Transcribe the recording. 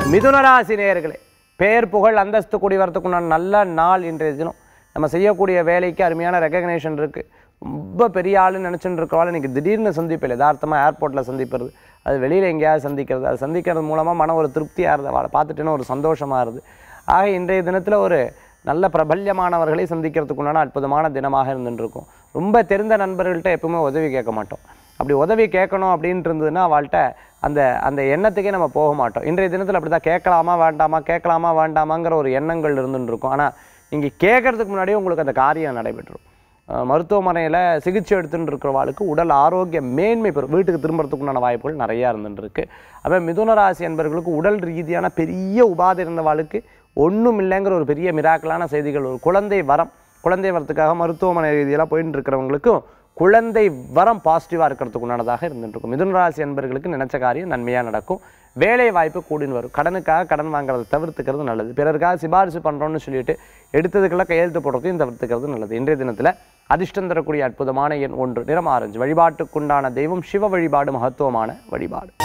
மிதுனராசி நேயர்களே பேர் புகழ் அந்தஸ்து கூடி வரத்துக்குண்டான நல்ல நாள் இன்றைய தினம் நம்ம செய்யக்கூடிய வேலைக்கு அருமையான ரெகக்னேஷன் இருக்குது ரொம்ப பெரிய ஆளுன்னு நினச்சிட்டு இருக்கவாள் இன்றைக்கி திடீர்னு சந்திப்பில் யதார்த்தமாக ஏர்போர்ட்டில் சந்திக்கிறது அது வெளியில் எங்கேயாவது சந்திக்கிறது அது சந்திக்கிறது மூலமாக மன ஒரு திருப்தியாக இருது அவளை பார்த்துட்டேன்னு ஒரு சந்தோஷமாக இருது ஆக இன்றைய தினத்தில் ஒரு நல்ல பிரபல்யமானவர்களை சந்திக்கிறதுக்குண்டான அற்புதமான தினமாக இருந்துருக்கும் ரொம்ப தெரிந்த நண்பர்கள்ட்ட எப்பவுமே உதவி கேட்க மாட்டோம் அப்படி உதவி கேட்கணும் அப்படின்ட்டு இருந்ததுன்னா அவள்கிட்ட அந்த அந்த எண்ணத்துக்கே நம்ம போக மாட்டோம் இன்றைய தினத்தில் அப்படி தான் கேட்கலாமா வேண்டாமா கேட்கலாமா வேண்டாமாங்கிற ஒரு எண்ணங்கள் இருந்துட்டு இருக்கும் ஆனால் நீங்கள் கேட்கறதுக்கு முன்னாடியே உங்களுக்கு அந்த காரியம் நடைபெற்றும் அஹ் மருத்துவமனையில் சிகிச்சை எடுத்துட்டு இருக்கிறவாளுக்கு உடல் ஆரோக்கிய மேன்மை பெறும் வீட்டுக்கு திரும்புறதுக்குண்டான வாய்ப்புகள் நிறையா இருந்துட்டு இருக்கு அப்போ மிதுன ராசி என்பவர்களுக்கு உடல் ரீதியான பெரிய உபாதை இருந்தவாளுக்கு ஒன்றும் இல்லைங்கிற ஒரு பெரிய மிராக்கலான செய்திகள் ஒரு குழந்தை வரம் குழந்தை வரத்துக்காக மருத்துவமனை ரீதியெல்லாம் போயிட்டு இருக்கிறவங்களுக்கும் குழந்தை வரம் பாசிட்டிவாக இருக்கிறதுக்கு உண்டானதாக இருந்துட்டு இருக்கும் மிதுன ராசி என்பவர்களுக்கு நினைச்ச காரியம் நன்மையாக நடக்கும் வேலை வாய்ப்பு கூடின்னு வரும் கடனுக்காக கடன் வாங்குறதை தவிர்த்துக்கிறது நல்லது பிறருக்காக சிபாரிசு பண்ணுறோம்னு சொல்லிட்டு எடுத்ததுக்கெல்லாம் கையெழுத்து போடுறதையும் தவிர்த்துக்கிறது நல்லது இன்றைய தினத்தில் அதிர்ஷ்டம் தரக்கூடிய அற்புதமான எண் ஒன்று நிறம் ஆரஞ்சு வழிபாட்டுக்குண்டான தெய்வம் சிவ வழிபாடு மகத்துவமான வழிபாடு